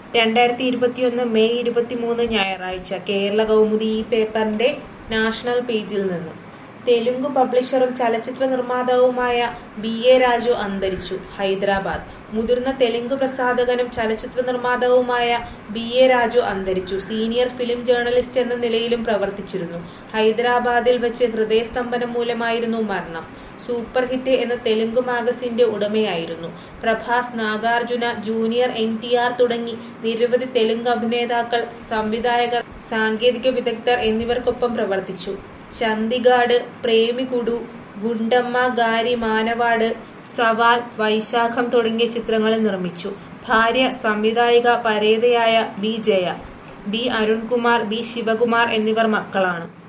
രണ്ടായിരത്തി ഇരുപത്തിയൊന്ന് മെയ് ഇരുപത്തിമൂന്ന് ഞായറാഴ്ച കേരള കൗമുദി ഈ പേപ്പറിന്റെ നാഷണൽ പേജിൽ നിന്ന് തെലുങ്ക് പബ്ലിഷറും ചലച്ചിത്ര നിർമ്മാതാവുമായ ബി എ രാജു അന്തരിച്ചു ഹൈദരാബാദ് മുതിർന്ന തെലുങ്ക് പ്രസാധകനും ചലച്ചിത്ര നിർമ്മാതാവുമായ ബി എ രാജു അന്തരിച്ചു സീനിയർ ഫിലിം ജേർണലിസ്റ്റ് എന്ന നിലയിലും പ്രവർത്തിച്ചിരുന്നു ഹൈദരാബാദിൽ വെച്ച് ഹൃദയസ്തംഭനം മൂലമായിരുന്നു മരണം സൂപ്പർ ഹിറ്റ് എന്ന തെലുങ്ക് മാഗസിന്റെ ഉടമയായിരുന്നു Prabhas Nagarjuna junior N T R തുടങ്ങി നിരവധി തെലുങ്ക് അഭിനേതാക്കൾ സംവിധായകർ സാങ്കേതിക വിദഗ്ധർ എന്നിവർക്കൊപ്പം പ്രവർത്തിച്ചു ചന്ദിഗാഡ് പ്രേമികുടു ഗുണ്ടമ്മ ഗാരി മാനവാട് സവാൽ വൈശാഖം തുടങ്ങിയ ചിത്രങ്ങളിൽ നിർമ്മിച്ചു ഭാര്യ സംവിധായിക പരേതയായ B Jaya B Arunkumar B Sivakumar എന്നിവർ മക്കളാണ്